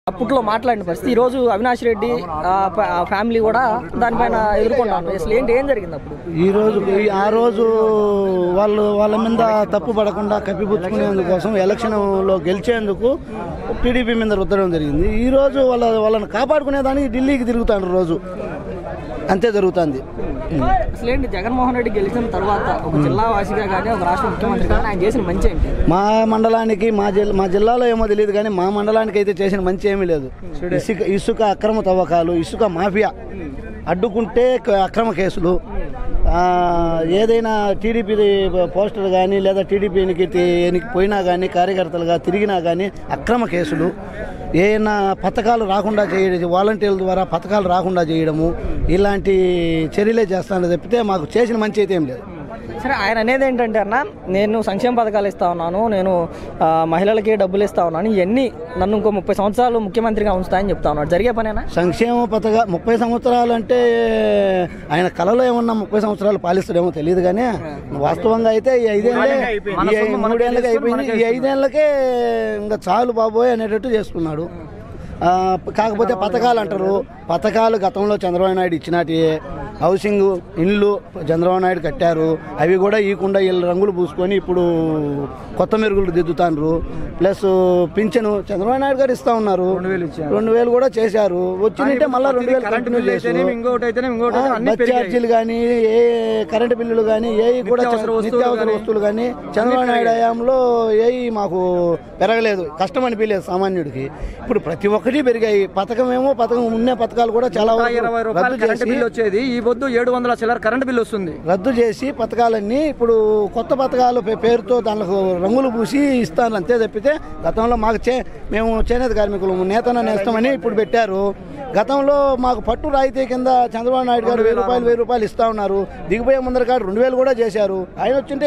అప్పట్లో మాట్లాడిన పరిస్థితి ఈ రోజు అవినాష్ రెడ్డి ఆ, ప- ఆ ఫ్యామిలీ కూడా దానిపైన ఎదుర్కొన్నాను అసలు ఏంటి ఏం జరిగింది అప్పుడు ఈ రోజు ఈ- ఆ రోజు వాళ్ళు వాళ్ళ మీద తప్పు పడకుండా కప్పిపుచ్చుకునేందుకోసం ఎలక్షన్లో గెలిచేందుకు టీడీపీ మీద రుద్దడం జరిగింది ఈ రోజు వాళ్ళ వాళ్ళని కాపాడుకునేదానికి ఢిల్లీకి తిరుగుతాడు రోజు అంతే జరుగుతుంది అసలు ఏంటి జగన్మోహన్ రెడ్డి గెలిచిన తర్వాత ఒక జిల్లా వాసిగా కానీ ఒక రాష్ట్ర ముఖ్యమంత్రి కానీ ఆయన చేసిన మంచి ఏంటి మా మండలానికి మా జిల్లా మా జిల్లాలో ఏమో తెలియదు కానీ మా మండలానికి అయితే చేసిన మంచి ఏమీ లేదు ఇసుక ఇసుక అక్రమ తవ్వకాలు ఇసుక మాఫియా అడ్డుకుంటే క- అక్రమ కేసులు ఆ, ఏదైనా టీడీపీ పోస్టర్ కానీ లేదా టీడీపీ ఎనికి ఎనికి పోయినా కానీ కార్యకర్తలుగా తిరిగినా కానీ అక్రమ కేసులు ఏమైనా పథకాలు రాకుండా చేయడం వాలంటీర్ల ద్వారా పథకాలు రాకుండా చేయడము ఇలాంటి చర్యలే చేస్తానని చెప్తే మాకు చేసిన మంచి అయితే ఏం లేదు సరే ఆయన అనేది ఏంటంటే అన్న నేను సంక్షేమ పథకాలు ఇస్తా ఉన్నాను నేను ఆ, మహిళలకి డబ్బులు ఇస్తా ఉన్నాను ఇవన్నీ నన్ను ఇంకో ముప్పై సంవత్సరాలు ముఖ్యమంత్రిగా ఉంచుతాయని చెప్తా ఉన్నాడు జరిగే పనేనా సంక్షేమ పథక ముప్పై సంవత్సరాలు అంటే ఆయన కళలో ఏమన్నా ముప్పై సంవత్సరాలు పాలిస్తాడేమో తెలియదు కానీ వాస్తవంగా అయితే ఈ ఐదేళ్ళే ఈ ఐ- మూడేళ్ళకి అయిపోయింది ఈ ఐదేళ్ళకే ఇంకా చాలు బాబోయ్ అనేటట్టు చేసుకున్నాడు ఆ, కాకపోతే పథకాలు అంటారు పథకాలు గతంలో చంద్రబాబు నాయుడు ఇచ్చినటి హౌసింగ్ ఇండ్లు చంద్రబాబు నాయుడు కట్టారు అవి కూడా ఈకుండా వీళ్ళు రంగులు పూసుకొని ఇప్పుడు కొత్త మెరుగులు దిద్దుతాండ్రు ప్లస్ పింఛను చంద్రబాబు నాయుడు గారు ఇస్తా ఉన్నారు రెండు వేలు కూడా చేశారు వచ్చిందంటే మళ్ళీ రెండు వేలు కంటిన్యూ చేశారు ఆ, బస్ ఛార్జీలు కానీ ఏ కరెంటు బిల్లులు కానీ ఏ కూడా చ- నిత్యావసర వస్తువులు కానీ చంద్రబాబు నాయుడు హయాంలో ఏ మాకు పెరగలేదు కష్టం అనిపించలేదు సామాన్యుడికి ఇప్పుడు ప్రతి ఒక్కటి పెరిగాయి పథకం ఏమో పథకం ఉన్న పథకాలు కూడా చాలా వరకు ఇరవై రద్దు రూపాయలు కరెంట్ చేసి బిల్ వచ్చేది ఈ పొద్దు ఏడు వందల చిల్లర కరెంట్ బిల్ వస్తుంది రద్దు చేసి పథకాలన్నీ ఇప్పుడు కొత్త పథకాలు పే- పేరుతో దానికి రంగులు పూసి ఇస్తాను అంతే తప్పితే గతంలో మాకు చే మేము చేనేత కార్మికులు నేతన నేస్తామని ఇప్పుడు పెట్టారు గతంలో మాకు పట్టు రాయితీ కింద చంద్రబాబు నాయుడు గారు వెయ్యి రూపాయలు వెయ్యి రూపాయలు ఇస్తా ఉన్నారు దిగిపోయే ముందర కాదు రెండు వేలు కూడా చేశారు ఆయన వచ్చింటే